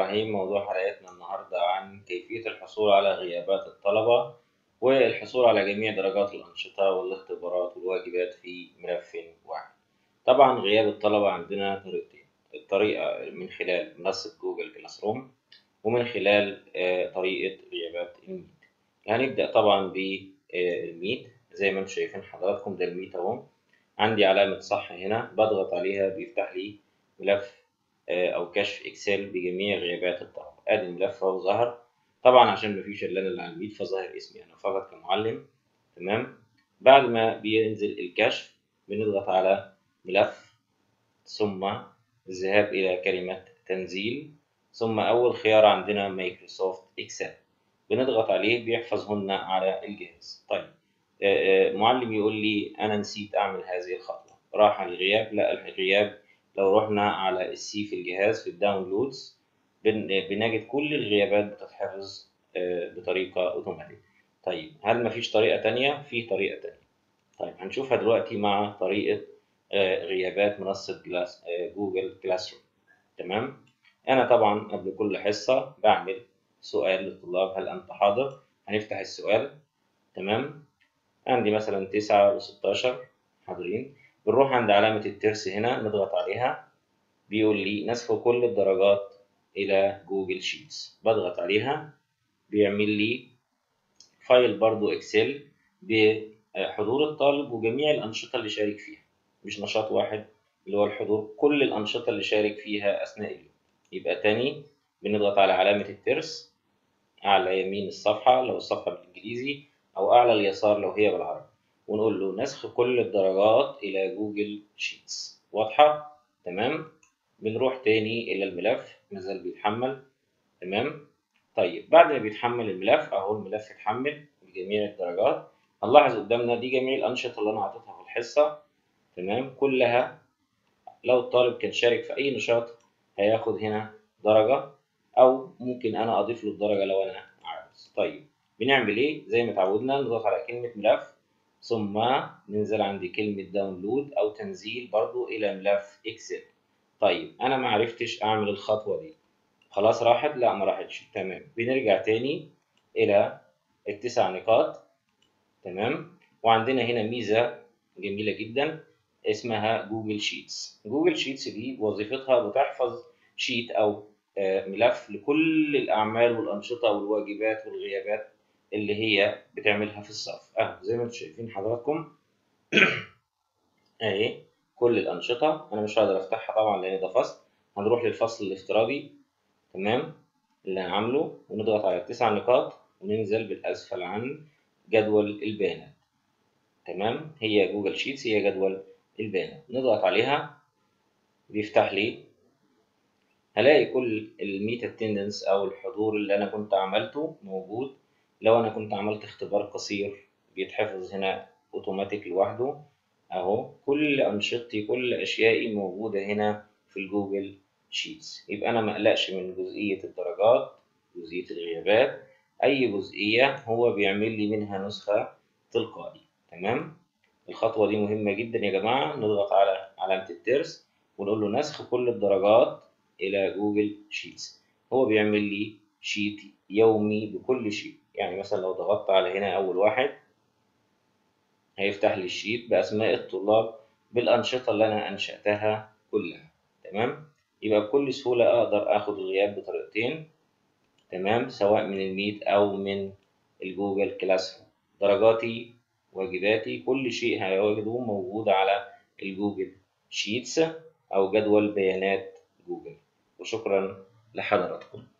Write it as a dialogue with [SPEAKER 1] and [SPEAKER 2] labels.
[SPEAKER 1] الرحيم موضوع حلقتنا النهاردة عن كيفية الحصول على غيابات الطلبة والحصول على جميع درجات الأنشطة والاختبارات والواجبات في ملف واحد طبعا غياب الطلبة عندنا طريقتين الطريقة من خلال منصة جوجل كلاس روم ومن خلال طريقة غيابات الميت هنبدأ طبعا بالميت زي ما انتم شايفين حضراتكم ده الميت اهو عندي علامة صح هنا بضغط عليها بيفتح لي ملف او كشف اكسل بجميع غيابات الطلبه ادي الملف اهو ظهر طبعا عشان مفيش الا انا اللي على الميت فظاهر اسمي انا فقط كمعلم تمام بعد ما بينزل الكشف بنضغط على ملف ثم الذهاب الى كلمه تنزيل ثم اول خيار عندنا مايكروسوفت اكسل بنضغط عليه بيحفظهن على الجهاز طيب معلم يقول لي انا نسيت اعمل هذه الخطوه راح الغياب لا الغياب لو رحنا على السي في الجهاز في الداونلودز بنجد كل الغيابات بتتحفظ بطريقة اوتوماتيك طيب هل مفيش طريقة تانية؟ في طريقة تانية طيب هنشوفها دلوقتي مع طريقة غيابات منصة جلاس جوجل كلاس روم تمام أنا طبعا قبل كل حصة بعمل سؤال للطلاب هل أنت حاضر؟ هنفتح السؤال تمام عندي مثلا تسعة وستاشر حاضرين بنروح عند علامة الترس هنا نضغط عليها بيقول لي نسخ كل الدرجات إلى جوجل شيتس بضغط عليها بيعمل لي فايل برضو إكسل بحضور الطالب وجميع الأنشطة اللي شارك فيها مش نشاط واحد اللي هو الحضور كل الأنشطة اللي شارك فيها أثناء اليوم يبقى تاني بنضغط على علامة الترس أعلى يمين الصفحة لو الصفحة بالإنجليزي أو أعلى اليسار لو هي بالعربي ونقول له نسخ كل الدرجات إلى جوجل شيتس واضحة؟ تمام؟ بنروح تاني إلى الملف مازال بيتحمل تمام؟ طيب بعد ما بيتحمل الملف أهو الملف اتحمل بجميع الدرجات هنلاحظ قدامنا دي جميع الأنشطة اللي أنا حاططها في الحصة تمام؟ كلها لو الطالب كان شارك في أي نشاط هياخد هنا درجة أو ممكن أنا أضيف له الدرجة لو أنا عاوز طيب بنعمل إيه؟ زي ما اتعودنا نضغط على كلمة ملف ثم ننزل عند كلمة داونلود أو تنزيل برضو إلى ملف إكسل طيب أنا ما عرفتش أعمل الخطوة دي خلاص راحت؟ لا ما راحتش تمام بنرجع تاني إلى التسع نقاط تمام وعندنا هنا ميزة جميلة جدا اسمها جوجل شيتس جوجل شيتس دي وظيفتها بتحفظ شيت أو ملف لكل الأعمال والأنشطة والواجبات والغيابات اللي هي بتعملها في الصف اهو زي ما انتم شايفين حضراتكم اهي كل الانشطه انا مش هقدر افتحها طبعا لان ده فصل هنروح للفصل الافتراضي تمام اللي هنعمله ونضغط على التسع نقاط وننزل بالاسفل عن جدول البيانات تمام هي جوجل شيتس هي جدول البيانات نضغط عليها بيفتح لي هلاقي كل الميت اتندنس او الحضور اللي انا كنت عملته موجود لو انا كنت عملت اختبار قصير بيتحفظ هنا اوتوماتيك لوحده اهو كل انشطتي كل اشيائي موجوده هنا في الجوجل شيتس يبقى انا ما اقلقش من جزئيه الدرجات جزئيه الغيابات اي جزئيه هو بيعمل لي منها نسخه تلقائي تمام الخطوه دي مهمه جدا يا جماعه نضغط على علامه الترس ونقول له نسخ كل الدرجات الى جوجل شيتس هو بيعمل لي شيت يومي بكل شيء يعني مثلا لو ضغطت على هنا أول واحد هيفتح لي الشيت بأسماء الطلاب بالأنشطة اللي أنا أنشأتها كلها تمام يبقى بكل سهولة أقدر أخد الغياب بطريقتين تمام سواء من الميت أو من الجوجل كلاس روم درجاتي واجباتي كل شيء هيوجده موجود على الجوجل شيتس أو جدول بيانات جوجل وشكرا لحضراتكم